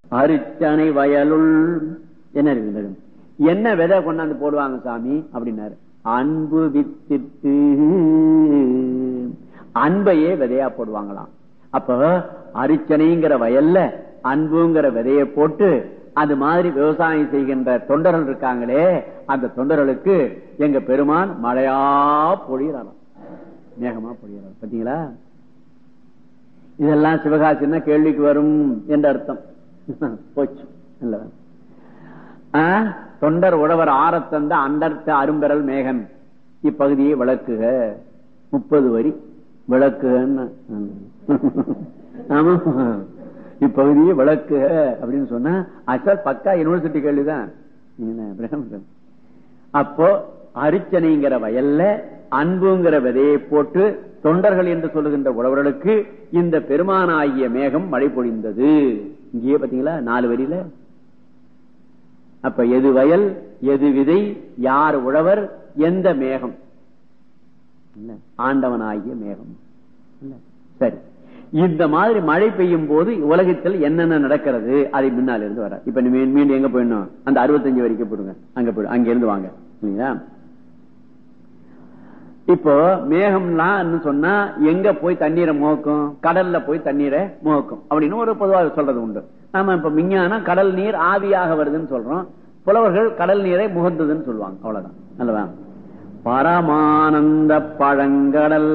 அரிச்சனை வயலுள் என்ன இருக்கு என்ன விதை கொண்டாந்து போடுவாங்க சாமி அப்படின்னாரு அன்பு வித்திட்டு அன்பையே விதையா போடுவாங்களாம் அப்ப அரிச்சனைங்கிற வயல்ல அன்புங்கிற விதையை போட்டு அது மாதிரி விவசாயம் செய்கின்ற தொண்டர்கள் இருக்காங்களே அந்த தொண்டர்களுக்கு எங்க பெருமான் மழையா பொழியறாராம் மேகமா பொழியறார் பாத்தீங்களா இதெல்லாம் சிவகாசின்னா கேள்விக்கு வரும் என்ற அர்த்தம் போச்சு இல்ல ஆ, தொண்டர் உழவர் ஆரத்தந்த அண்டர்த்த அரும்பெறல் மேகன் இப்பகுதியை விளக்குக முப்பது வரி விளக்குகன்னு ஆமா இப்பகுதியை விளக்குக அப்படின்னு சொன்னா அசல் பக்கா யூனிவர்சிட்டி கேள்விதான் என்ன, பிரம்ம. அப்போ அரிச்சனைங்கிற வயல்ல அன்புங்கிற விதையை போட்டு தொண்டர்கள் என்று சொல்லுகின்ற உழவர்களுக்கு இந்த பெருமானாகிய மேகம் மழை பொழிந்தது இங்கேயே பாத்தீங்களா நாலு வரியில அப்ப எது வயல் எது விதை யார் உழவர் எந்த மேகம் இல்ல, ஆண்டவனாகிய மேகம் இல்ல, சரி இந்த மாதிரி மழை பெய்யும் போது உலகத்தில் என்னென்ன நடக்கிறது அதை முன்னால் இருந்து வர இப்ப நீ மீ- மீண்டும் எங்க போயிடணும் அந்த அறுபத்தஞ்சு வரைக்கும் போடுங்க அங்க போயிடும் அங்க இருந்து வாங்க இல்லைங்களா இப்போ மேகம்லாம் சொன்னா எங்க போய் தண்ணீரை முகக்கும் கடல்ல போய் தண்ணீரை முகக்கும் அப்படின்னு ஒரு பொதுவாக சொல்றது உண்டு நாம இப்ப விஞ்ஞானம் கடல் நீர் ஆவியாக வருதுன்னு சொல்றோம் புலவர்கள் கடல் நீரை முகந்ததுன்னு சொல்லுவாங்க அவ்வளவுதான் அல்லவா பரமானந்த பழங்கடல்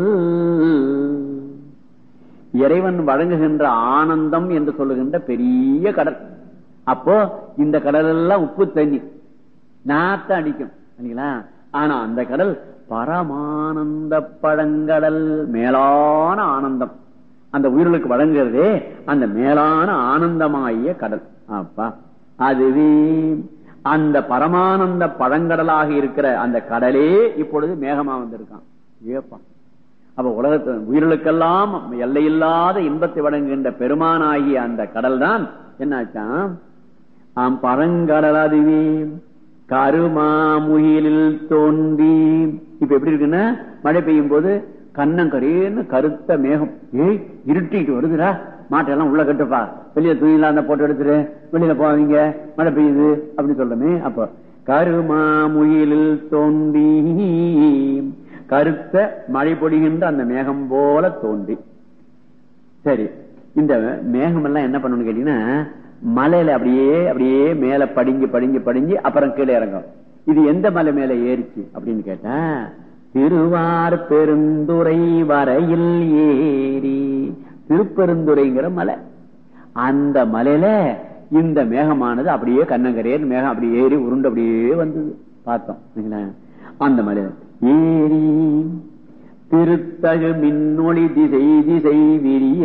இறைவன் வழங்குகின்ற ஆனந்தம் என்று சொல்லுகின்ற பெரிய கடல் அப்போ இந்த கடல் எல்லாம் உப்பு தண்ணி நாத்த அடிக்கும் இல்லைங்களா ஆனா அந்த கடல் பரமானந்த பழங்கடல் மேலான ஆனந்தம் அந்த உயிர்களுக்கு வழங்குறதே அந்த மேலான ஆனந்தமாகிய கடல் அப்பா அதுவே அந்த பரமானந்த பழங்கடலாக இருக்கிற அந்த கடலே இப்பொழுது மேகமா வந்திருக்கான் ஏப்பா அப்ப உலகத்து உயிர்களுக்கெல்லாம் எல்லையில்லாத இன்பத்தை வழங்குகின்ற பெருமானாகிய அந்த கடல் தான் என்னாச்சாம் ஆம் பரங்கடல் அதுவே கருமாமுகிலில் தோன்றி இப்ப எப்படி இருக்குன்னா மழை பெய்யும் போது கண்ணங்கரேன்னு கருத்த மேகம் ஏய் இருட்டிட்டு வருதுடா மாட்டெல்லாம் உள்ள கட்டுப்பா வெளியே துணியில அந்த போட்டோ எடுத்துரு வெளியில போவீங்க மழை பெய்யுது அப்படின்னு சொல்றமே அப்ப கருமாமுகிலில் தோன்றி கருத்த மழை பொழிகின்ற அந்த மேகம் போல தோன்றி சரி இந்த மேகம் எல்லாம் என்ன பண்ணணும்னு கேட்டீங்கன்னா மலையில அப்படியே அப்படியே மேல படிஞ்சு படிஞ்சு படிஞ்சு அப்புறம் கீழே இறங்கும் இது எந்த மலை மேல ஏறிச்சு அப்படின்னு கேட்டா திருவார் பெருந்துறை வரையில் ஏறி திருப்பெருந்துறைங்கிற மலை அந்த மலையில இந்த மேகமானது அப்படியே கண்ணங்கரையர் மேகம் அப்படியே ஏறி உருண்டு அப்படியே வந்தது பார்த்தோம் சரிங்களா? அந்த மலையில ஏறி திருத்தகு மின்னொளி திசை திசை விரிய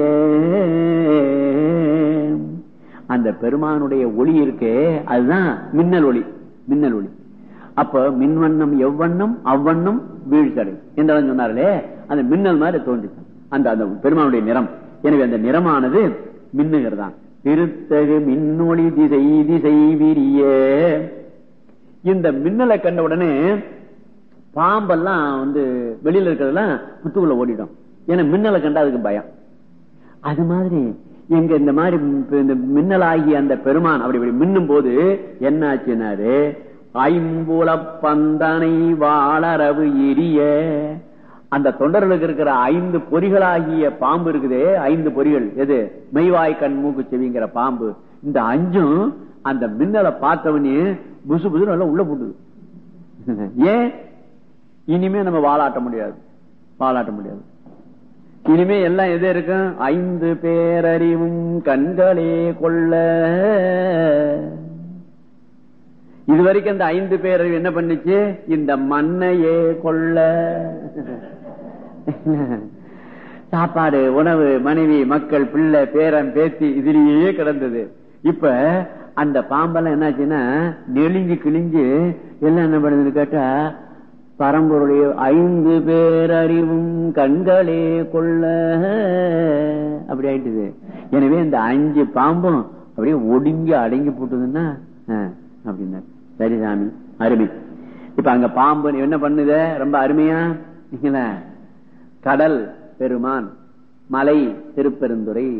அந்த பெருமானுடைய ஒளி இருக்கே அதுதான் மின்னல் ஒளி மின்னல் ஒளி அப்ப மின்வண்ணம் எவ்வண்ணம் அவ்வண்ணம் வீழ்ச்சடை என்றெல்லாம் சொன்னார்களே அந்த மின்னல் மாதிரி தோன்றிச்சான் அந்த அந்த பெருமானுடைய நிறம் எனவே அந்த நிறமானது மின்னுகிறதான் திருத்தகு மின்னொளி திசை திசை விரிய இந்த மின்னலை கண்ட உடனே பாம்பெல்லாம் வந்து வெளியில இருக்கிறதெல்லாம் புத்துக்குள்ள ஓடிடும் ஏன்னா மின்னலை கண்டா அதுக்கு பயம் அது மாதிரி எங்க இந்த மாதிரி ம் இந்த மின்னலாகி அந்த பெருமான் அப்படி இப்படி மின்னும் போது என்ன ஆச்சுனாரு ஐம்புல பந்தனை வாளரவு எரிய அந்த தொண்டர்களுக்கு இருக்கிற ஐந்து பொறிகளாகிய பாம்பு இருக்குதே ஐந்து பொறிகள் எது மெய்வாய் கண் மூக்கு செவிங்கிற பாம்பு இந்த அஞ்சும் அந்த மின்னலை பார்த்தவனே புசு புசு நல்லா உள்ள போட்டுது ஏன் இனிமே நம்ம வாலாட்ட முடியாது வாலாட்ட முடியாது இனிமே எல்லாம் எது இருக்கும் ஐந்து பேரறிவும் கண்களே கொள்ள இதுவரைக்கும் அந்த ஐந்து பேரறிவு என்ன பண்ணுச்சு இந்த மண்ணையே கொள்ள சாப்பாடு உணவு மனைவி மக்கள் பிள்ளை பேரன் பேத்தி இதுலயே கிடந்தது இப்ப அந்த பாம்பெல்லாம் என்னாச்சுன்னா நெளிஞ்சு கிழிஞ்சு எல்லாம் என்ன பண்ணுதுன்னு கேட்டா பரம்பொருடைய ஐந்து பேரறிவும் கண்களே கொள்ள அப்படி ஆயிட்டுது எனவே இந்த அஞ்சு பாம்பும் அப்படியே ஒடுங்கி அடங்கி போட்டுதுன்னா ஆ, அப்படின்னா சரி சாமி அருமை இப்ப அங்க பாம்பு என்ன பண்ணுத ரொம்ப அருமையா இல்லைங்களா? கடல் பெருமான் மலை திருப்பெருந்துறை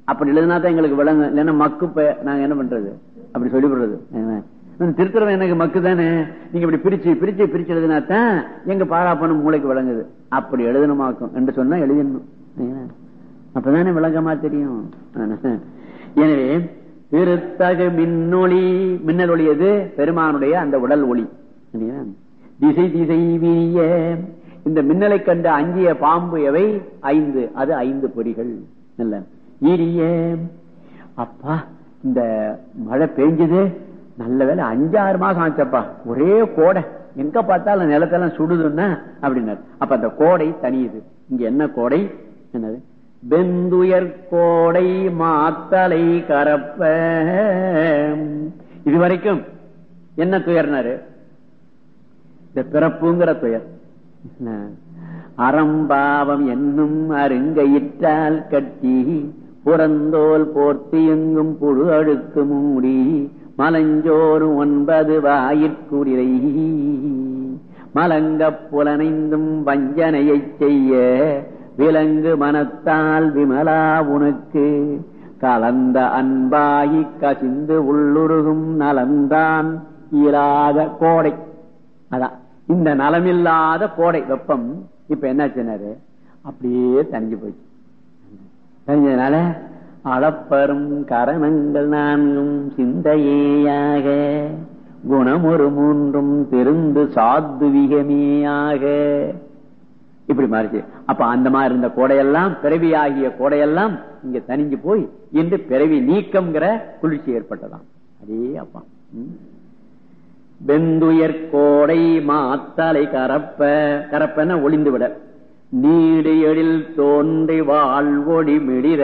அப்படி எழுதினா தான் எங்களுக்கு விளங்கு இல்லைன்னா மக்கு பெ- நாங்க என்ன பண்றது அப்படி சொல்லிவிடுறது திருத்துறவன் எனக்கு மக்கு தானே நீங்க இப்படி பிரிச்சு பிரிச்சு பிரிச்சு எழுதினா தான் எங்க பாழாப்பனும் மூளைக்கு விளங்குது அப்படி எழுதணுமாக்கும் என்று சொன்னா எழுதணும் ஏன்? அப்பதானே விளக்கமா தெரியும் எனவே திருத்தகு மின்னொளி மின்னல் ஒளி எது பெருமானுடைய அந்த உடல் ஒளி சரியா? திசை திசை வீய இந்த மின்னலை கண்ட அஞ்சிய பாம்பு எவை ஐந்து அது ஐந்து பொறிகள் இல்ல ஈரிய அப்பா இந்த மழை பெஞ்சது நல்ல வேளை அஞ்சாறு மாசம் ஆச்சப்பா ஒரே கோடை எங்க பார்த்தாலும் நிலத்தெல்லாம் சுடுதுன்னா அப்படின்னாரு அப்ப அந்த கோடை தனியுது இங்க என்ன கோடை என்னது வெந்துயர் கோடை மாத்தலை கரப்ப இதுவரைக்கும் என்ன துயர்னாரு இந்த பிறப்புங்கிற துயர் என்ன? அறம்பாவம் என்னும் அருங்கையிற்றால் கட்டி புறந்தோல் போர்த்தி எங்கும் புழு அழுக்கு மூடி மலஞ்சோறு ஒன்பது வாயிற்குடிலை மலங்கப் புலனைந்தும் வஞ்சனையைச் செய்ய விலங்கு மனத்தால் விமலா உனக்கு கலந்த அன்பாகி கசிந்து உள்ளுருகும் நலந்தான் இயலாத கோடை அதான் இந்த நலமில்லாத கோடை வெப்பம் இப்ப என்னாச்சுனாரு அப்படியே தனிஞ்சு போச்சு தெரிஞ்சதுனால அளப்பரும் கரணங்கள் நான்கும் சிந்தையேயாக குணமொரு மூன்றும் திருந்து சாத்துவிகமேயாக இப்படி மாறிச்சு அப்ப அந்த மாதிரி இருந்த கோடையெல்லாம் பிறவி ஆகிய கோடையெல்லாம் இங்க தனிஞ்சு போய் இன்று பிறவி நீக்கம்ங்கிற குளிர்ச்சி ஏற்பட்டதாம் அதே அப்பா ம். வெந்துயர் கோடை மாத்தலை கரப்ப கரப்பன ஒளிந்து விட நீடு எழில் தோன்றி வாழ்வொடி மிடிர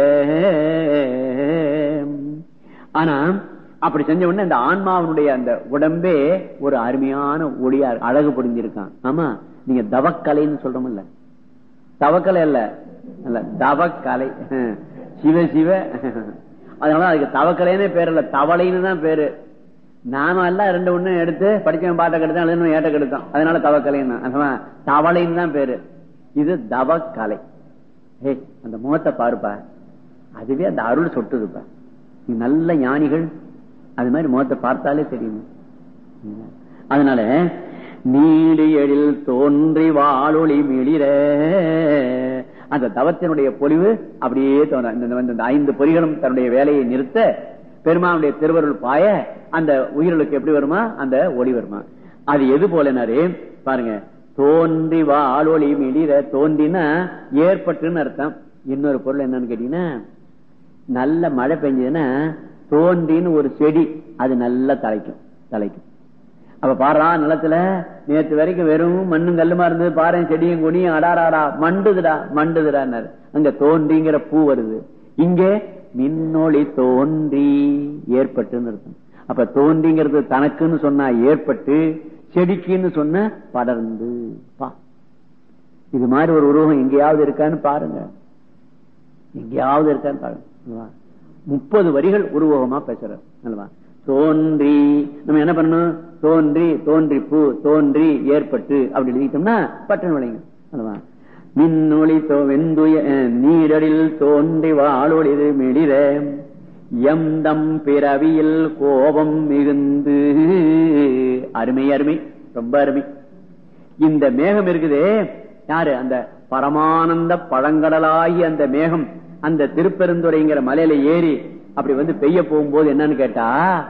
ஆனா அப்படி செஞ்ச உடனே அந்த ஆன்மாவினுடைய அந்த உடம்பே ஒரு அருமையான ஒளியா அழகு புரிஞ்சிருக்கான் ஆமா நீங்க தவக்கலைன்னு சொல்றோம்ல தவக்கலை அல்ல அல்ல தவக்கலை ஹம். சிவ சிவ அதனால அதுக்கு தவக்கலைன்னு பேர் இல்ல தவளைன்னு தான் பேரு நாம எல்லாம் ரெண்டு ஒண்ணு எடுத்து படிச்சவன் பாட்டை கெடுத்தான் எழுதணும் ஏட்ட கெடுத்தான் அதனால தவக்கலைன்னு அதுவா தவளைன்னு தான் பேரு இது தவக்கலை ஏய் அந்த முகத்தை பாருப்பா அதுவே அந்த அருள் சொட்டுதுப்பா நீ நல்ல ஞானிகள் அது மாதிரி முகத்தை பார்த்தாலே தெரியும் அதனால நீடு எழில் தோன்றி வாழொளி மிளிர அந்த தவத்தினுடைய பொலிவு அப்படியே தோன்ற இந்த- இந்த இந்த ஐந்து பொறிகளும் தன்னுடைய வேலையை நிறுத்த பெருமானுடைய திருவருள் பாய அந்த உயிர்களுக்கு எப்படி வருமா அந்த ஒளி வருமா அது எது போலனாரு பாருங்க தோன்றி வாழொளி மிளிர தோன்றினா ஏற்பட்டுன்னு அர்த்தம் இன்னொரு பொருள் என்னன்னு கேட்டீங்கன்னா நல்ல மழை பெஞ்சதுன்னா தோன்றின்னு ஒரு செடி அது நல்லா தலைக்கும் தலைக்கும் அப்ப பாரா நிலத்துல நேத்து வரைக்கும் வெறும் மண்ணும் கல்லுமா இருந்தது பாரு செடியும் கொடியும் அடாராடா மண்டுதுடா மண்டுதுடான்னாரு அங்க தோன்றிங்கிற பூ வருது இங்கே மின்னொளி தோன்றி ஏற்பட்டுன்னு இருக்கும் அப்ப தோன்றிங்கிறது தனக்குன்னு சொன்னா ஏற்பட்டு செடிக்குன்னு சொன்ன படர்ந்து பா இது மாதிரி ஒரு உருவம் எங்கேயாவது இருக்கான்னு பாருங்க எங்கேயாவது இருக்கான்னு பாருங்க அல்லவா? முப்பது வரிகள் உருவகமா பேசுறார் அல்லவா தோன்றி நம்ம என்ன பண்ணணும் தோன்றி தோன்றி பூ தோன்றி ஏற்பட்டு அப்படி எழுதிட்டோம்னா பட்டன் விளைங்க அல்லவா மின்னொளி தோ வெந்துய அஹ், நீரடில் தோன்றி வாழொளிது மிளிர எந்தம் பிறவியில் கோபம் மிகுந்து அருமை அருமை ரொம்ப அருமை இந்த மேகம் இருக்குதே யாரு அந்த பரமானந்த பழங்கடலாகி அந்த மேகம் அந்த திருப்பெருந்துறைங்கிற மலையில ஏறி அப்படி வந்து பெய்ய போகும்போது என்னன்னு கேட்டா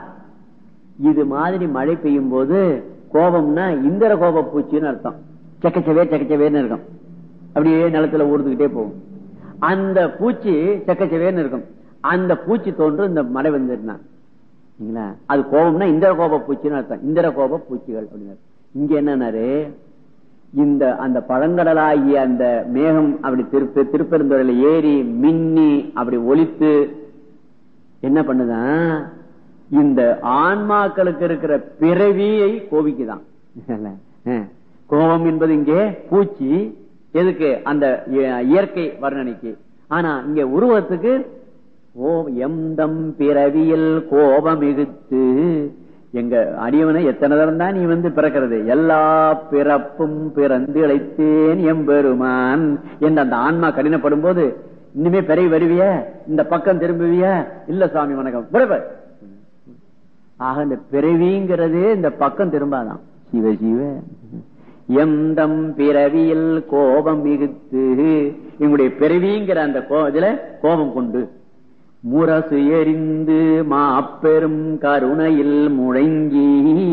இது மாதிரி மழை பெய்யும் போது கோபம்னா இந்திர கோப பூச்சின்னு அர்த்தம் செக்கச்சவே செக்கச்சவேன்னு இருக்கும் அப்படியே நிலத்துல ஊர்ந்துகிட்டே போகும் அந்த பூச்சி செக்கச்சவேன்னு இருக்கும் அந்த பூச்சி தோன்று இந்த மழை வந்துருந்தா சரிங்களா? அது கோபம்னா இந்திர கோப பூச்சின்னு அர்த்தம் இந்திர கோப பூச்சிகள் அப்படின்னு இங்க என்னன்னாரு இந்த அந்த பழங்கடலாகிய அந்த மேகம் அப்படி திருப்பி திருப்பெருந்துறையில ஏறி மின்னி அப்படி ஒலித்து என்ன பண்ணுதான் இந்த ஆன்மாக்களுக்கு இருக்கிற பிறவியை கோபிக்குதான் அஹ். கோபம் என்பது இங்கே பூச்சி எதுக்கு அந்த இய- இயற்கை வர்ணனைக்கு ஆனா இங்க உருவத்துக்கு ஓ எந்தம் பிறவியில் கோபம் எகுத்து எங்க அடியவனை எத்தனை தரம் தான் நீ வந்து பிறக்கிறது எல்லா பிறப்பும் பிறந்து இழைத்தேன் எம்பெருமான் என்று அந்த ஆன்மா கடினப்படும் போது இனிமே பிறகு வருவிய இந்த பக்கம் திரும்புவிய இல்ல சுவாமி வணக்கம் விடப்ப ஆக இந்த பிறவிங்கிறதே இந்த பக்கம் திரும்பாதான் சிவ சிவ எந்தம் பிறவியில் கோபம் மிகுத்து எங்களுடைய பிறவிங்கிற அந்த கோ- இதுல கோபம் கொண்டு முரசு எரிந்து மாப்பெரும் கருணையில் முழங்கி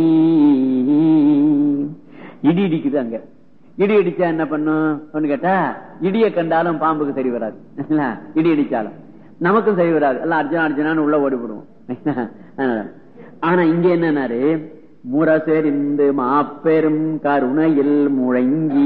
இடி இடிக்குது அங்க இடி இடிச்சா என்ன பண்ணும் கேட்டா இடிய கண்டாலும் பாம்புக்கு சரி வராது இல்ல? இடி இடிச்சாலும் நமக்கும் சரி வராது எல்லாம் அர்ஜுனா அர்ஜுனான்னு உள்ள ஓடிவிடுவோம் அதனால. ஆனா இங்க என்னன்னாரு முரசெறிந்து மாப்பெரும் கருணையில் முழங்கி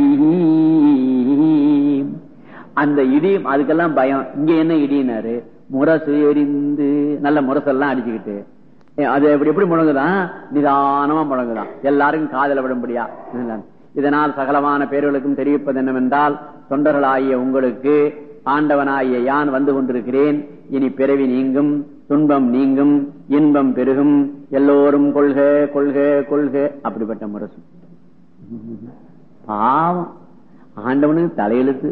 அந்த இடி அதுக்கெல்லாம் பயம் இங்க என்ன இடினாரு முரசு எரிந்து நல்ல முரசெல்லாம் அடிச்சுக்கிட்டு ஏ, அது எப்படி எப்படி முழங்குதான் நிதானமா முழங்குதான் எல்லாருக்கும் காதல விடும்படியா இதனால் சகலமான பேர்களுக்கும் தெரிவிப்பது என்னவென்றால் தொண்டர்களாகிய உங்களுக்கு ஆண்டவனாகிய யான் வந்து கொண்டிருக்கிறேன் இனி பிறவி நீங்கும் துன்பம் நீங்கும் இன்பம் பெருகும் எல்லோரும் கொள்க கொள்க கொள்க அப்படிப்பட்ட முரசு பாவம் ஆண்டவனுக்கு தலையெழுத்து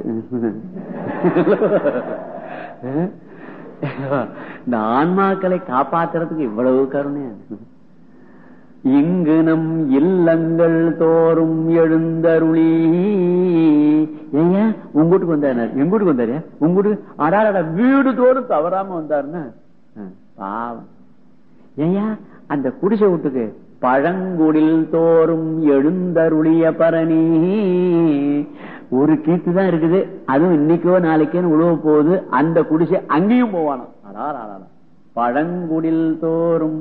இந்த ஆன்மாக்களை காப்பாத்துறதுக்கு இவ்வளவு கருணை இங்கு நம் இல்லங்கள் தோறும் எழுந்தருளி ஏங்க உங்க வீட்டுக்கு வந்தாரு எங்க வீட்டுக்கு வந்தாரு உங்க வீட்டுக்கு அடாடா வீடு தோறும் தவறாம வந்தாருன்னா ஆ, பாவம் ஏயா அந்த குடிசை வீட்டுக்கு பழங்குடில் தோறும் எழுந்தருளிய பரணி ஒரு கீத்து தான் இருக்குது அதுவும் இன்னைக்கோ நாளைக்கோ உழவ போகுது அந்த குடிசை அங்கேயும் போவானாம் அடாடா பழங்குடில் தோறும்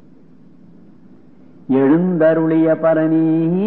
எழுந்தருளிய பரணி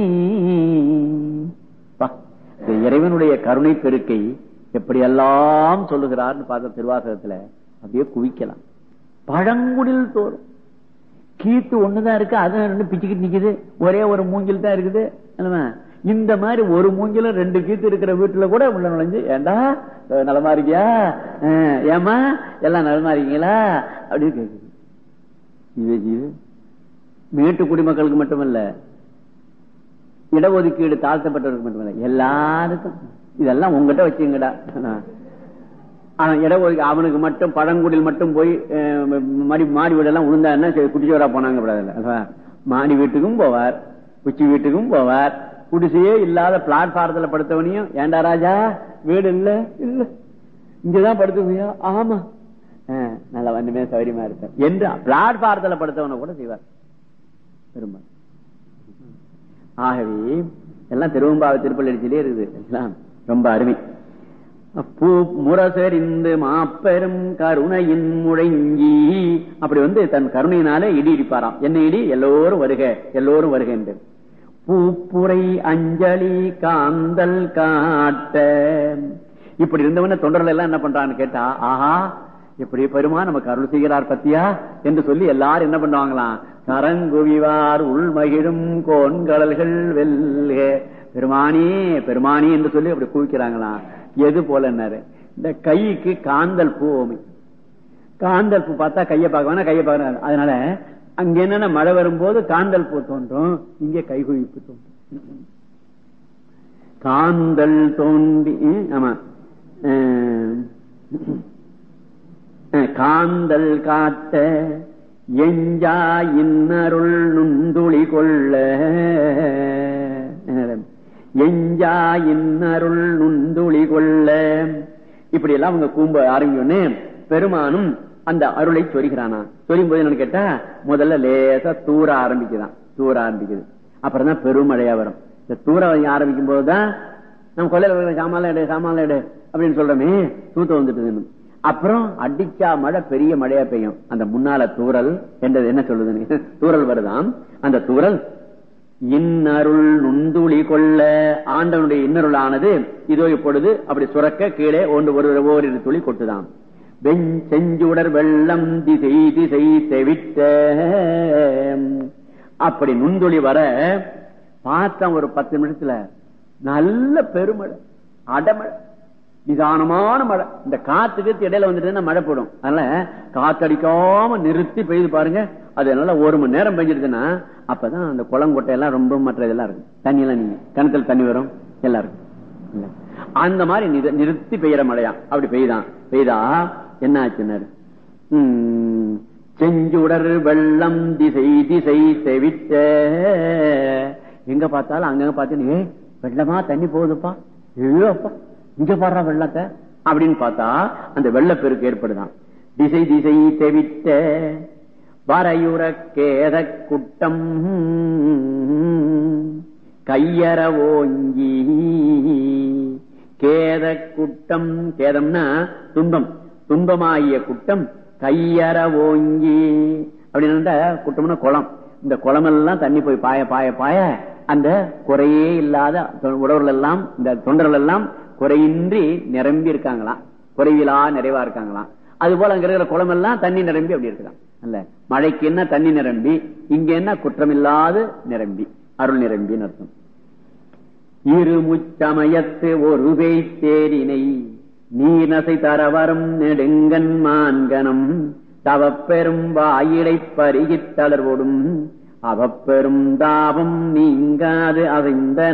பா, இந்த இறைவனுடைய கருணை பெருக்கை எப்படியெல்லாம் சொல்லுகிறார்னு பார்த்த திருவாசகத்துல அப்படியே குவிக்கலாம் பழங்குடில் தோறும் கீத்து ஒண்ணுதான் இருக்கு அது ரெண்டு பிச்சுக்கிட்டு நிக்குது ஒரே ஒரு மூங்கில் தான் இருக்குது அல்லவா? இந்த மாதிரி ஒரு மூங்கிலும் ரெண்டு கீத்து இருக்கிற வீட்டுல கூட உள்ள நுழைஞ்சு ஏண்டா அஹ் நலமா இருக்கியா அஹ் ஏம்மா எல்லாம் நலமா இருக்கீங்களா அப்படின்னு கேக்குது ஜீவ ஜீவ மேட்டு குடிமக்களுக்கு மட்டுமல்ல இடஒதுக்கீடு தாழ்த்தப்பட்டவருக்கு மட்டுமல்ல எல்லாருக்கும் இதெல்லாம் உங்ககிட்ட வச்சுங்கடா ஆனா இடஒதுக்கீடு அவனுக்கு மட்டும் பழங்குடியில் மட்டும் போய் அஹ், மாடி மாடி வீடெல்லாம் உளுந்தாருன்னா சரி, குட்டிச்சோரா போனாங்க கூடாதுல்ல. அல்லவா? மாடி வீட்டுக்கும் போவார் உச்சி வீட்டுக்கும் போவார் குடிசையே இல்லாத பிளாட்பாரத்துல படுத்தவனையும் ஏண்டா ராஜா வீடு இல்ல இல்ல இங்கதான் படுத்துவியா ஆமா அஹ், நல்லா வந்துமே சௌரியமா இருப்பேன் என்று பிளாட்பாரத்துல படுத்தவனை கூட செய்வார் பெரும்பாலும் ஆகவே எல்லாம் திருவம்பாவை திருப்பள்ளியிலே இருக்குது எல்லாம் ரொம்ப அருமை பூ முரசறிந்து மாப்பெரும் கருணையின் முழங்கி அப்படி வந்து தன் கருணையினாலே இடி இடிப்பாராம் என்ன இடி எல்லோரும் வருக எல்லோரும் வருக என்று பூப்புரை அஞ்சலி காந்தல் காட்ட இப்படி இருந்தவன தொண்டர்கள் எல்லாம் என்ன பண்றான்னு கேட்டா ஆஹா எப்படி பெருமா நமக்கு அருள் செய்கிறார் பத்தியா என்று சொல்லி எல்லாரும் என்ன பண்ணுவாங்களாம் கரங்குவிவார் உள்மகிழும் கோன்கடல்கள் வெல்க பெருமானி பெருமானி என்று சொல்லி அப்படி குவிக்கிறாங்களாம் எது போல இந்த கைக்கு காந்தல் பூ ஓமை காந்தல் பூ பார்த்தா கையை பார்க்க வேணா கையை பார்க்க அதனால அங்க என்னன்னா மழை வரும்போது காந்தல் பூ தோன்றும் இங்கே கைகுவிப்பு தோன்றும் காந்தல் தோண்டி ம், ஆமா அஹ், அஹ், காந்தல் காட்ட எஞ்சா இன்னருள் நுந்துளி கொள்ள எஞ்சா இன்னருள் நுந்துளி கொள்ள இப்படி எல்லாம் அவங்க கூம்ப ஆரம்பிக்கணும்னு பெருமானும் அந்த அருளை சொரிகிறானா சொரியும் போது என்னன்னு கேட்டா முதல்ல லேசா தூர ஆரம்பிக்குதான் தூர ஆரம்பிக்குது அப்புறம் தான் பெருமழையா வரும் இந்த தூர ஆரம்பிக்கும் போதுதான் நம்ம கொள்ளையில சாமான் எடு சாமான் எடு அப்படின்னு சொல்றோமே தூத்த வந்துட்டு அப்புறம் அடிச்சா மழை பெரிய மழையா பெய்யும் அந்த முன்னால தூறல் என்றது என்ன சொல்லுது தூறல் வருதாம் அந்த தூறல் இன்னருள் நுந்துளி கொள்ள ஆண்டவனுடைய இன்னருளானது இதோ இப்பொழுது அப்படி சுரக்க கீழே ஒன்று ஒரு ஓரிரு துளி கொட்டுதாம் வெஞ் செஞ்சுடர் வெள்ளம் திசை திசை தெவிட்ட அப்படி நுண்துளி வர பார்த்தேன் ஒரு பத்து நிமிஷத்துல நல்ல பெருமழை அடமழை நிதானமான மழை இந்த காத்துக்கு இடையில வந்துட்டு மழை போடும் அதனால காத்தடிக்காம நிறுத்தி பெய்து பாருங்க அது நல்லா ஒரு மணி நேரம் பெஞ்சிருக்குன்னா அப்பதான் அந்த குளங்கொட்டை எல்லாம் ரொம்ப மற்ற இதெல்லாம் இருக்கும் தண்ணி எல்லாம் நீங்க கிணத்துல தண்ணி வரும் எல்லாம் இருக்கும் இல்ல. அந்த மாதிரி நிறு- நிறுத்தி பெய்யற மழையா அப்படி பெய்தான் பெய்தா என்ன ஆச்சுன்னாரு உம், செஞ்சுடர் வெள்ளம் திசை திசை தெவிட்ட எங்க பார்த்தாலும் அங்கங்க பார்த்தீங்க ஏ வெள்ளமா தண்ணி போகுதுப்பா ஐயோ அப்பா இங்க பாடுற வெள்ளத்தை அப்படின்னு பார்த்தா அந்த வெள்ளப்பெருக்கு ஏற்படுதான் திசை திசை தெவிட்ட வரையுற கேத குட்டம் கையற ஓங்கி கேத குட்டம் கேதம்னா துன்பம் துன்பமாகிய குட்டம் கையற ஓங்கி அப்படின்னு குட்டம்னா குளம் இந்த குளம் எல்லாம் தண்ணி போய் பாய பாய பாய அந்த குறையே இல்லாத உடவர்கள் எல்லாம் இந்த தொண்டர்கள் எல்லாம் குறையின்றி நிரம்பி இருக்காங்களாம் குறைவிலா நிறைவா இருக்காங்களாம் அது போல அங்க இருக்கிற குளம் எல்லாம் தண்ணி நிரம்பி அப்படி இருக்கலாம் அல்ல மழைக்கு என்ன தண்ணி நிரம்பி இங்க என்ன குற்றமில்லாது நிரம்பி அருள் நிரம்பின்னு அர்த்தம் இருமுச்சமயத்து ஒரு தேரினை நீனசை தரவரும் நெடுங்கன் மான்கணம் தவப்பெரும் வாயிலை பருகித் தளர்வோடும் அவப்பெரும் தாபம் நீங்காது அசைந்தன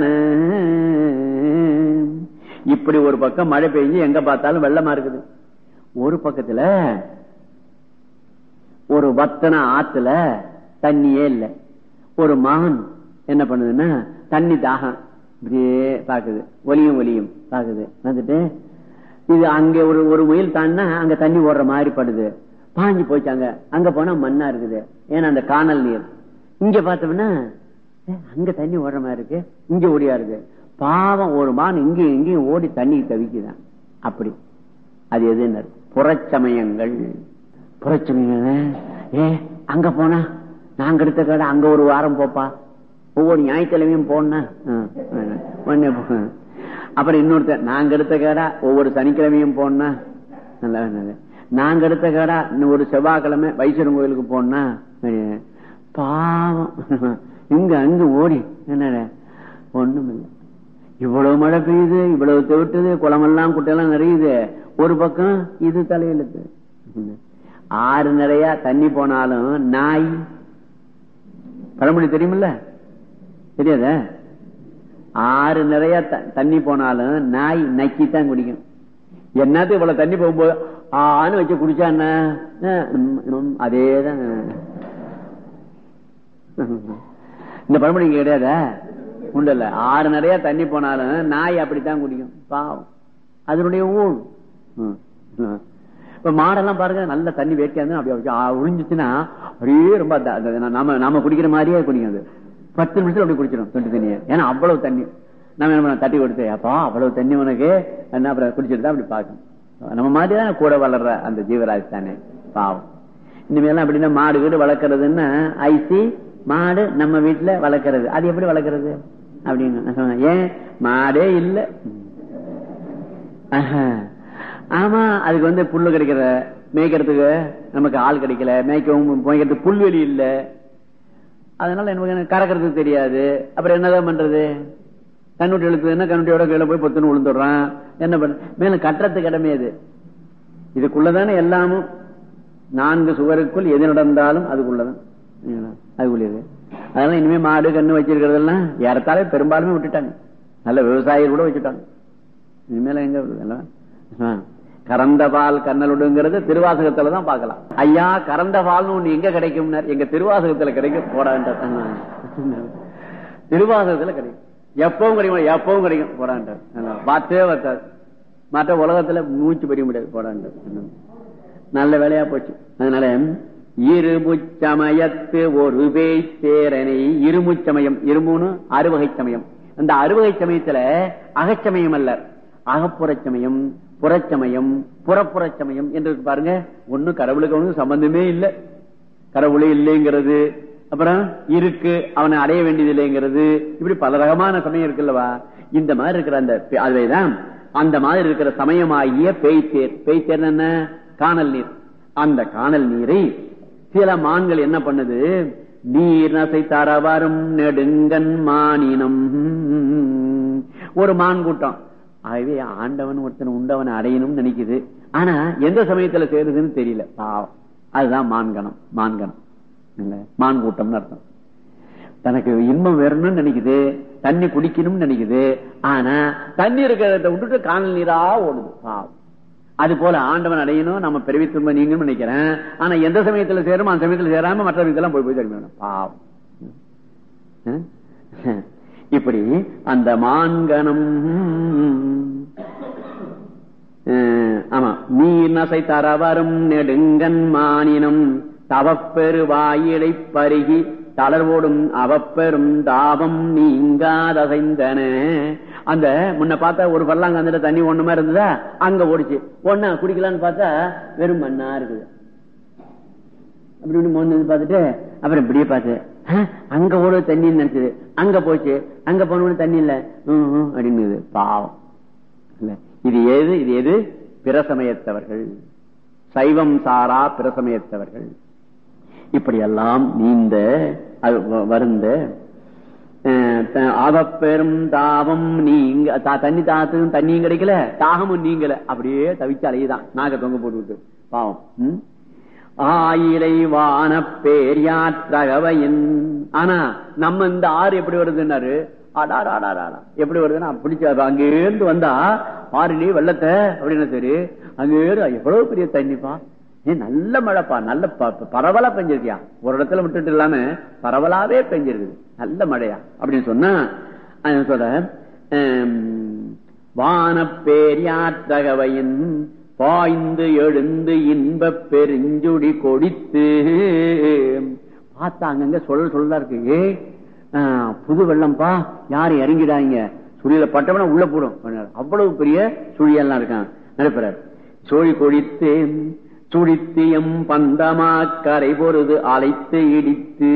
இப்படி ஒரு பக்கம் மழை பெய்ஞ்சு எங்க பார்த்தாலும் வெள்ளமா இருக்குது ஒரு பக்கத்துல ஒரு வத்தன ஆத்துல தண்ணியே இல்ல ஒரு மான் என்ன பண்ணுதுன்னா தண்ணி தாகம் இப்படியே பாக்குது ஒலியும் ஒலியும் பாக்குது வந்துட்டு இது அங்க ஒரு ஒரு முயல் தான்னா அங்க தண்ணி ஓடுற மாதிரி படுது பாஞ்சு போச்சு அங்க அங்க போனா மண்ணா இருக்குது ஏன்னா அந்த காணல் நீர் இங்க பார்த்தோம்னா ஏ, அங்க தண்ணி ஓடுற மாதிரி இருக்கு இங்க ஓடியா இருக்கு பாவம் ஒரு மான் இங்கேயும் இங்கேயும் ஓடி தண்ணி தவிக்குதான் அப்படி அது எதுன்னு புறச்சமயங்கள் புறச்சமயங்கள் ஏ அங்க போனா நாங்க எடுத்த கடை அங்க ஒரு வாரம் போப்பா ஒவ்வொரு ஞாயிற்றுக்கிழமையும் போனா அப்புறம் இன்னொருத்தர் நாங்க எடுத்த கடை ஒவ்வொரு சனிக்கிழமையும் போனா நல்லா நல்லது. நாங்க எடுத்த கடை இன்னும் ஒரு செவ்வாய்க்கிழமை வைசரம் கோயிலுக்கு போனா பாவம் இங்க அங்க ஓடி என்ன ஒண்ணும் இல்லை இவ்வளவு மழை பெய்யுது இவ்வளவு தவிட்டுது குளமெல்லாம் குட்டையெல்லாம் நிறையுது ஒரு பக்கம் இது தலையெழுத்து ஆறு நிறைய தண்ணி போனாலும் நாய் பழமொழி தெரியுமில்ல தெரியாத ஆறு நிறைய த- தண்ணி போனாலும் நாய் நக்கித்தான் குடிக்கும் என்னத்துக்கு இவ்வளவு தண்ணி போகும்போது ஆன்னு வச்சு குடிச்சா என்ன அஹ், ம், ம், அதேதான் இந்த பழமொழி இங்க கிடையாதா உண்டு இல்ல ஆறு நிறைய தண்ணி போனாலும் நாய் அப்படித்தான் குடிக்கும் பாவம் அதனுடைய ஊழ் ம், ம். இப்ப மாடெல்லாம் பாருங்க நல்ல தண்ணி வேட்டியா இருந்தா அப்படி அப்படி, ஆ, ஒழிஞ்சுச்சுன்னா அப்படியே ரொம்ப த- த- நாம நாம குடிக்கிற மாதிரியே குடிக்கும் அது பத்து நிமிஷத்துல அப்படி குடிச்சிடும் தொண்டு தண்ணியை ஏன்னா அவ்வளவு தண்ணி நம்ம என்ன பண்ணோம், தட்டி கொடுத்து அப்பா அவ்வளவு தண்ணி உனக்கு என்ன அப்புறம் குடிச்சிட்டு தான் அப்படி பார்க்கணும் நம்ம மாதிரி தான் கூட வளர்ற அந்த ஜீவராஜ் தானே பாவம் இனிமேலாம் அப்படின்னா மாடு வீடு வளர்க்கறதுன்னா ஐசி மாடு நம்ம வீட்டுல வளர்க்கறது அது எப்படி வளர்க்கறது அப்படின்னு ஏன் மாடே இல்ல ஆஹா. ஆமா அதுக்கு வந்து புல்லு கிடைக்கிற மேய்க்கிறதுக்கு நமக்கு ஆள் கிடைக்கல மேய்க்கவும் மேய்க்கிறதுக்கு புல்வெளி இல்ல அதனால எனக்கு கறக்கிறதுக்கு தெரியாது அப்புறம் என்னதான் பண்றது கண்ணுட்டி எழுத்துதுன்னா கண்ணுட்டியோட கீழே போய் பொத்துன்னு விழுந்துடுறான் என்ன பண்ண மேலும் கட்டுறதுக்கு இடமே அது இதுக்குள்ளதானே எல்லாமும் நான்கு சுவருக்குள் எது நடந்தாலும் அதுக்குள்ளதான் ஏன்னா, அதுக்குள்ளது அதனால இனிமே மாடு கண்ணு வச்சிருக்கிறதெல்லாம் ஏறத்தாலே பெரும்பாலுமே விட்டுட்டாங்க நல்ல விவசாயிகள் கூட வச்சுட்டாங்க இனிமேல எங்க வருது எல்லாம்? ஆ. கறந்த பால் கண்ணலுடுங்கிறது திருவாசகத்துல தான் பார்க்கலாம் ஐயா கறந்த பால்னு ஒண்ணு எங்க கிடைக்கும்னார் எங்க திருவாசகத்துல கிடைக்கும் போடான்ற திருவாசகத்துல கிடைக்கும் எப்பவும் கிடைக்கும் எப்பவும் கிடைக்கும் போடான்றார் பார்த்தே பார்த்தார் மற்ற உலகத்துல மூச்சு பெரிய முடியாது போடான்றார் நல்ல வேலையா போச்சு அதனால இருமுச்சமயத்து ஒரு பேரனை இருமுச்சமயம் இருமுன்னு அறுவகை சமயம் அந்த அறுவகை சமயத்துல அகச்சமயம் அல்ல அகப்புறச் சமயம் புறச்சமயம் புறப்புறச் சமயம் என்று இருக்கு பாருங்க ஒண்ணு கடவுளுக்கு ஒண்ணு சம்பந்தமே இல்லை கடவுளே இல்லைங்கிறது அப்புறம் இருக்கு அவனை அடைய வேண்டியது இல்லைங்கிறது இப்படி பல ரகமான சமயம் இருக்குல்லவா இந்த மாதிரி இருக்கிற அந்த பே- அதுவேதான் அந்த மாதிரி இருக்கிற சமயமாகிய பேய்த்தேர் பேய்த்தேர் என்ன காணல் நீர் அந்த காணல் நீரை சில மான்கள் என்ன பண்ணுது நீர் நசை தரவரும் நெடுங்கன் மானினம் ஒரு மான் கூட்டம் ஆகவே ஆண்டவன் ஒருத்தன் உண்டவன் அடையணும்னு நினைக்குது ஆனா எந்த சமயத்துல சேருதுன்னு தெரியல பாவம் அதுதான் மான்கணம் மான்கணம் இல்ல மான் கூட்டம்னு அர்த்தம் தனக்கு இன்பம் வரணும்னு நினைக்குது தண்ணி குடிக்கணும்னு நினைக்குது ஆனா தண்ணி இருக்கிறத விட்டுட்டு காணல் நீரா ஓடுது பாவம் அது போல ஆண்டவன் அடையணும் நம்ம பிறவி துன்ப நீங்கன்னு நினைக்கிறேன் ஆனா எந்த சமயத்துல சேரும் அந்த சமயத்துல சேராம மற்ற சமயத்தெல்லாம் போய் போய் தெரியும் பாவம் அஹ்? இப்படி அந்த மான்கணம் அஹ், ஆமா நீர் நசை தரவரும் நெடுங்கன் மானினம் தவப்பெரு வாயிலை பருகி தளர்வோடும் அவப்பெரும் தாபம் நீங்காதசைந்தன அந்த முன்ன பார்த்தா ஒரு பல்லாங்க அந்த தண்ணி ஒண்ணுமா இருந்ததா அங்க ஓடிச்சு ஒண்ணா குடிக்கலான்னு பார்த்தா வெறும் மண்ணா இருக்குது அப்படி இப்படி மோந்து பார்த்துட்டு அப்புறம் இப்படியே பார்த்து "ஆ, அங்க ஓட தண்ணின்னு நினைச்சது அங்க போச்சு அங்க போன தண்ணி இல்ல ம், ம், அப்படின்னுது பாவம் இல்ல இது எது இது எது பிரசமயத்தவர்கள் சைவம் சாரா பிரசமயத்தவர்கள் இப்படி எல்லாம் நீந்த அது வ- வருந்த அஹ், த- அவப்பெரும் தாபம் நீங்க தா- தண்ணி தாத்தும் தண்ணியும் கிடைக்கல தாகமும் நீங்கல அப்படியே தவிச்சு அலையுதான் நாக தொங்க போட்டு விட்டு பாவம் ம்? ஆயிலை வான பேரியாற்றகவையின் ஆனா நம்ம இந்த ஆறு எப்படி வருதுன்னாரு அடாடா அடாடா எப்படி வருதுன்னா பிடிச்ச அங்கேருந்து வந்தா பாருடி வெள்ளத்தை அப்படின்னு சரி அங்கே எவ்வளவு பெரிய தண்ணிப்பா ஏ நல்ல மழைப்பா நல்ல ப- ப- பரவலா பெஞ்சிருக்கியா ஒரு இடத்துல விட்டுட்டு இல்லாம பரவலாவே பெஞ்சிருக்குது நல்ல மழையா அப்படின்னு சொன்னா அவன் சொல்ற வானப்பேரியாற்றகவையின் பாய்ந்து எழுந்து இன்பப் பெருஞ்சுடி கொடித்து பார்த்தா அங்கங்க சொல்ல சொல்ல இருக்கு ஏ புது வெள்ளம்பா யாரு இறங்கிடாங்க சுழியில பட்டவன உள்ள போடும் அப்படின்னாரு. அவ்வளவு பெரிய சுழியெல்லாம் இருக்கான் நினைப்பார் சோழி கொடித்து சுழித்தியம் பந்தமா கரை பொருது அழைத்து இடித்து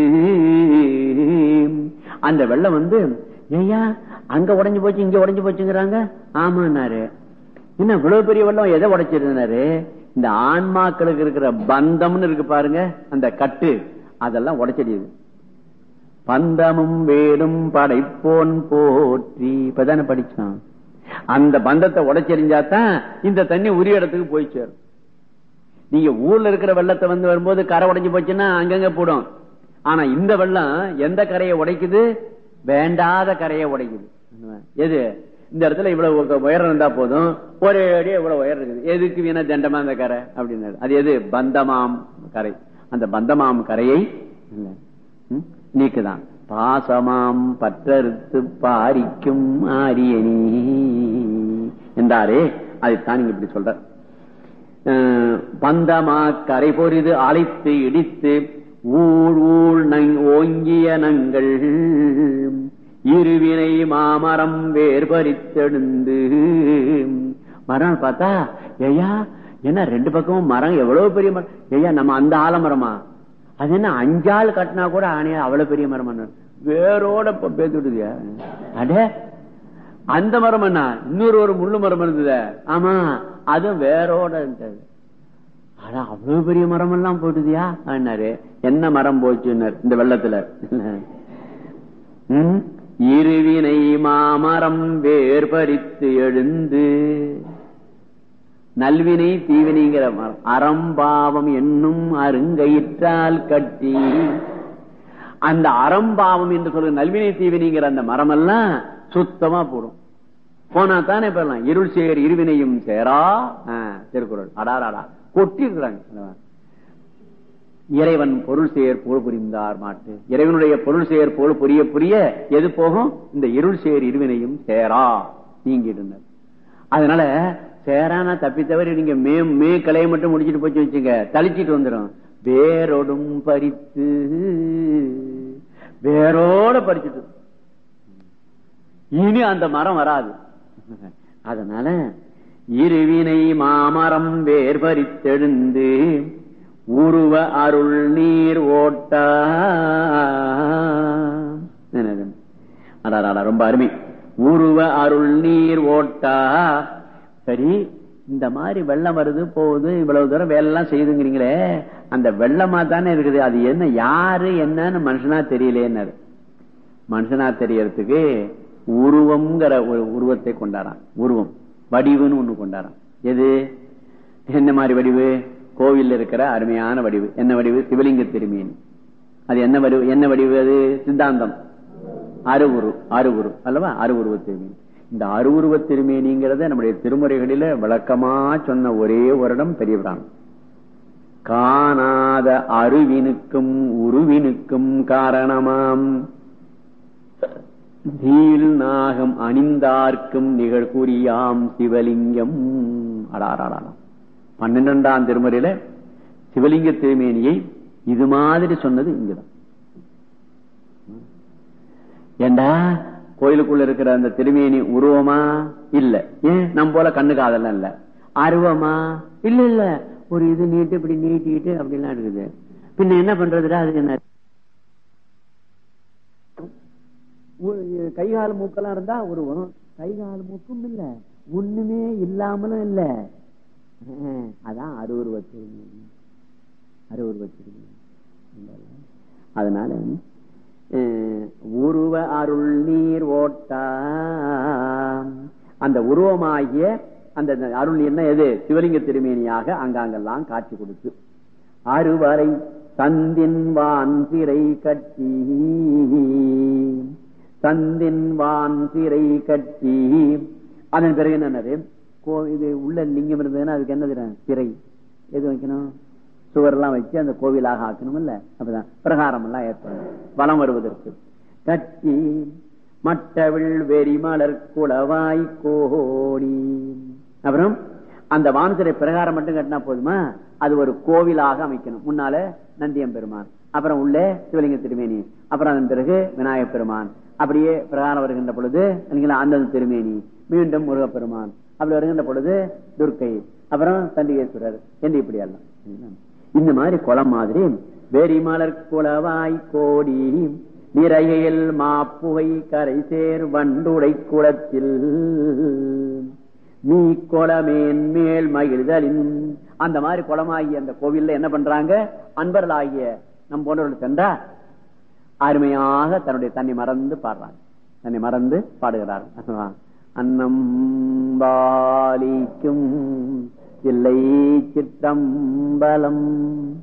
அந்த வெள்ளம் வந்து ஏய்யா அங்க உடைஞ்சு போச்சு இங்க உடைஞ்சு போச்சுங்கிறாங்க ஆமான்னாரு என்ன இவ்வளவு பெரிய வெள்ளம் எதை உடைச்சிருந்தாரு இந்த ஆன்மாக்களுக்கு இருக்கிற பந்தம்னு இருக்கு பாருங்க அந்த கட்டு அதெல்லாம் உடைச்சிடுது பந்தமும் வேடும் படைப்போன் போற்றி இப்பதானே படிச்சான் அந்த பந்தத்தை உடைச்செறிஞ்சாதான் இந்த தண்ணி உரிய இடத்துக்கு போய் சேரும் நீங்க ஊர்ல இருக்கிற வெள்ளத்தை வந்து வரும்போது கரை உடைஞ்சு போச்சுன்னா அங்கங்க போடும் ஆனா இந்த வெள்ளம் எந்த கரையை உடைக்குது வேண்டாத கரையை உடைக்குது எது இந்த இடத்துல இவ்வளவு உயரம் இருந்தா போதும் ஒரே அடி இவ்வளவு உயரம் இருக்குது எதுக்கு வீணா தண்டமா அந்த கரை அப்படின்னாரு அது எது பந்தமாம் கரை அந்த பந்தமாம் கரையை இல்ல, ம், நீக்குதான் பாசமாம் பற்றறுத்து பாரிக்கும் ஆரியணி என்றாரே அதைத்தான் நீங்க இப்படி சொல்ற அஹ், பந்தமா கரை பொரிது அழைத்து இடித்து ஊழ் ஊழ் நங் ஓங்கிய நங்கள் இருவினை மாமரம் வேர்பரித்தெழுந்து மரம் பார்த்தா ஐயா என்ன ரெண்டு பக்கமும் மரம் எவ்வளவு பெரிய மரம் ஐயா நம்ம அந்த ஆலமரமா அது என்ன அஞ்சாள் கட்டினா கூட ஆணையா அவ்வளவு பெரிய மரம் வேரோட பேத்துடுதியா அடே அந்த மரம் என்ன இன்னொரு ஒரு முள்ளு மரம் இருந்தது ஆமா அதுவும் வேரோட இருந்தது ஆனா அவ்வளவு பெரிய மரம் எல்லாம் போட்டுதியா ஆனாரு என்ன மரம் போச்சுன்னாரு இந்த வெள்ளத்துல ம்? இருவினை மாமரம் வேர்பரித்து எழுந்து நல்வினை தீவினைங்கிற மரம் அறம்பாவம் என்னும் அருங்கயிற்றால் கட்டி அந்த அறம்பாவம் என்று சொல்ற நல்வினை தீவினைங்கிற அந்த மரம் எல்லாம் சுத்தமா போடும் போனா தானே போயிடலாம் இருள் சேர் இருவினையும் சேரா ஆ, திருக்குறள் அடாராடா கொட்டி இருக்கிறாங்க இறைவன் பொருள் சேர் போல் புரிந்தார் மாட்டு இறைவனுடைய பொருள் சேர் போல் புரிய புரிய எது போகும் இந்த இருள் சேர் இருவினையும் சேரா நீங்கிட்டு அதனால சேரானா தப்பி தவிர நீங்க மே மே கலையை மட்டும் முடிச்சிட்டு போச்சு வச்சுங்க தளிச்சிட்டு வந்துடும் வேரோடும் பறித்து வேரோட பறிச்சுட்டு இனி அந்த மரம் வராது அதனால இருவினை மாமரம் வேர் பறித்தெழுந்து உருவ அருள் நீர் ஓட்டா என்னது? அடாடாடா, ரொம்ப அருமை உருவ அருள் நீர் ஓட்டா சரி இந்த மாதிரி வெள்ளம் வருது போகுது இவ்வளவு தூரம் வேலை எல்லாம் செய்துங்கிறீங்களே அந்த வெள்ளமா தானே இருக்குது அது என்ன யாரு என்னன்னு மனுஷனா தெரியலேன்னாரு மனுஷனா தெரியறதுக்கு உருவம்ங்கிற ஒரு உருவத்தை கொண்டாராம் உருவம் வடிவுன்னு ஒண்ணு கொண்டாராம் எது என்ன மாதிரி வடிவு கோவில் இருக்கிற அருமையான வடிவு என்ன வடிவு சிவலிங்க திருமேனி அது என்ன வடிவு என்ன வடிவு அது சித்தாந்தம் அருவுரு அருவுரு அல்லவா அருவுருவ திருமேனி இந்த அருவுருவ திருமேனிங்கிறத நம்முடைய திருமுறைகளில விளக்கமா சொன்ன ஒரே வருடம் பெரிய பிராணம் காணாத அருவினுக்கும் உருவினுக்கும் காரணமாம் நீல் நாகம் அணிந்தார்க்கும் நிகழ்கூறியாம் சிவலிங்கம் அடாராடாம் பன்னிரெண்டாம் திருமுறையில சிவலிங்க திருமேனியை இது மாதிரி சொன்னது இங்குதான் ஏண்டா கோயிலுக்குள்ள இருக்கிற அந்த திருமேனி உருவமா இல்ல ஏன் நம்ம போல கண்ணு காதெல்லாம் இல்ல அருவமா இல்ல இல்ல ஒரு இது நீட்டு இப்படி நீட்டிட்டு அப்படிலாம் இருக்குது பின்ன என்ன பண்றதுடா அதுக்கு என்ன கைகால் மூக்கெல்லாம் இருந்தா உருவம் கைகால் மூக்கும் இல்ல ஒண்ணுமே இல்லாமலும் இல்ல அதான் அருவுருவ திருமேனி அருவுருவ திருமேனி அதனால உருவ அருள் நீர் ஓட்டா அந்த உருவமாகிய அந்த அருள் நீர்னா எது சிவலிங்க திருமேனியாக அங்காங்கெல்லாம் காட்சி கொடுத்து அறுவரை சந்தின் வான் சிறை கட்டி சந்தின் வான் சிறை கட்டி அதன் பிறகு என்னது இது உள்ள லிங்கம் இருந்ததுன்னா அதுக்கு என்ன சிறை எது வைக்கணும் சுவர் எல்லாம் வச்சு அந்த கோவிலாக ஆக்கணும் இல்ல அப்பதான் பிரகாரம் எல்லாம் ஏற்படும் வளம் வருவதற்கு கட்சி மட்டவிள் வெறிமலர் குளவாய் கோடி அப்புறம் அந்த வானசிறை பிரகாரம் மட்டும் கட்டினா போதுமா அது ஒரு கோவிலாக அமைக்கணும் முன்னால நந்தியம் பெருமான் அப்புறம் உள்ளே சிவலிங்க திருமேனி அப்புறம் அதன் பிறகு விநாயகப் பெருமான் அப்படியே பிரகாரம் வருகின்ற பொழுது அந்த திருமேனி மீண்டும் முருகப்பெருமான் அப்படி வருகின்ற பொழுது துர்க்கை அப்புறம் சண்டிகேஸ்வரர் என்று இப்படி எல்லாம் இந்த மாதிரி குளம் மாதிரி வெறிமலர் குளவாய் கோடி நிறையில் மாப்புகை கரை சேர் வண்டுடை குளத்தில் நீ குளமேன் மேல் மகிழ்தலின் அந்த மாதிரி குளமாகி அந்த கோவில்ல என்ன பண்றாங்க அன்பர்களாகிய நம் போன்றவர்கள் சென்றா அருமையாக தன்னுடைய தன்னை மறந்து பாடுறாங்க தன்னை மறந்து பாடுகிறார் அன்னம் பாலிக்கும் இல்லை சிற்றம்பலம்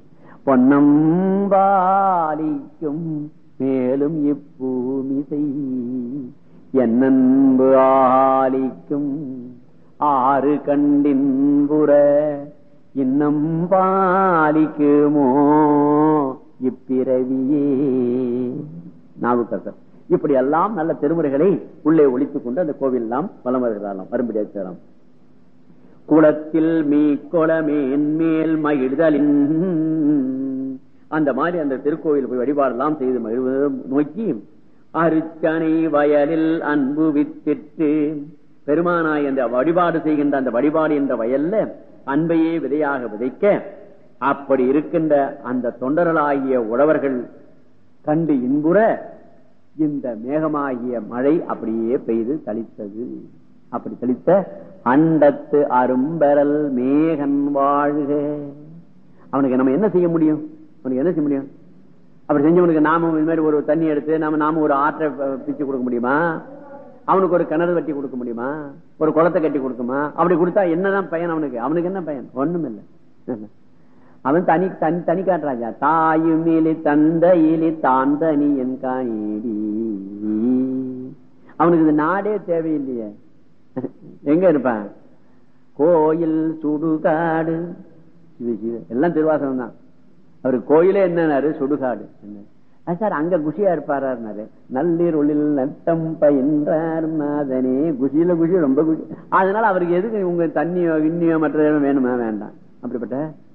பொன்னம்பாலிக்கும் மேலும் இப்பூமிசை என்னன்பு ஆலிக்கும் ஆறு கண்டின்புற இன்னம் பாலிக்குமோ இப்பிறவியே நாவுக்கரசர் இப்படி எல்லாம் நல்ல திருமுறைகளை உள்ளே ஒழித்துக் கொண்டு அந்த கோவில் எல்லாம் வலம் வருகிறாராம் வரும்படியா சேரம் குளத்தில் மீ குளமேன் மேல் மகிழ்தலின் அந்த மாதிரி அந்த திருக்கோவில் போய் வழிபாடெல்லாம் செய்து மகிழ்வது நோக்கி அருச்சனை வயலில் அன்பு வித்திட்டு பெருமானாய் அந்த வழிபாடு செய்கின்ற அந்த வழிபாடு என்ற வயல்ல அன்பையே விதையாக விதைக்க அப்படி இருக்கின்ற அந்த தொண்டர்களாகிய உழவர்கள் கண்டு இன்புற இந்த மேகமாகிய மழை அப்படியே பெய்து தளித்தது அப்படி தெளித்த அண்டத்து அரும்பெறல் மேகன் வாழ்க அவனுக்கு நம்ம என்ன செய்ய முடியும் அவனுக்கு என்ன செய்ய முடியும் அப்படி செஞ்சவனுக்கு நாம இது மாதிரி ஒரு தண்ணி எடுத்து நாம நாம ஒரு ஆற்றை பிச்சு கொடுக்க முடியுமா அவனுக்கு ஒரு கிணறு வெட்டி கொடுக்க முடியுமா ஒரு குளத்தை கட்டி கொடுக்குமா அப்படி கொடுத்தா என்னதான் பயன் அவனுக்கு அவனுக்கு என்ன பயன் ஒண்ணும் இல்லை அவன் தனி தனி தனி காட்டுறாஜா தாயும் இலி தந்த இலி தான் தனி என் காணி அவனுக்கு இது நாடே தேவையில்லையே எங்க இருப்பான் கோயில் சுடுகாடு எல்லாம் திருவாசகம் தான் அவரு கோயிலே என்னன்னாரு சுடுகாடு சார் அங்க குஷியா இருப்பாரு நள்ளீருளில் நட்டம் பயின்றார் நாதனே குஷியில குஷி ரொம்ப குஷி அதனால அவருக்கு எதுக்கு உங்க தண்ணியோ விண்ணியோ மற்ற வேணுமா வேண்டாம் அப்படிப்பட்ட